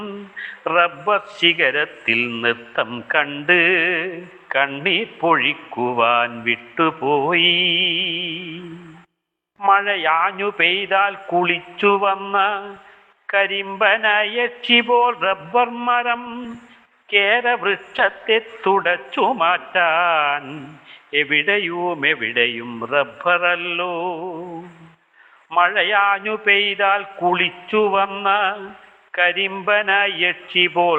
rubber ശിഖരത്തിൽ നൃത്തം കണ്ട് കണ്ണീർ പൊഴിക്കുവാൻ വിട്ടുപോയി മഴയാഞ്ഞു പെയ്താൽ കുളിച്ചു വന്ന കരിമ്പനയക്ഷി പോൽ റബ്ബർ മരം കേരവൃക്ഷത്തെ തുടച്ചു മാറ്റാൻ എവിടെയും എവിടെയും റബ്ബറല്ലോ മഴയാഞ്ഞു പെയ്താൽ കുളിച്ചു വന്ന കരിമ്പന യക്ഷി പോൽ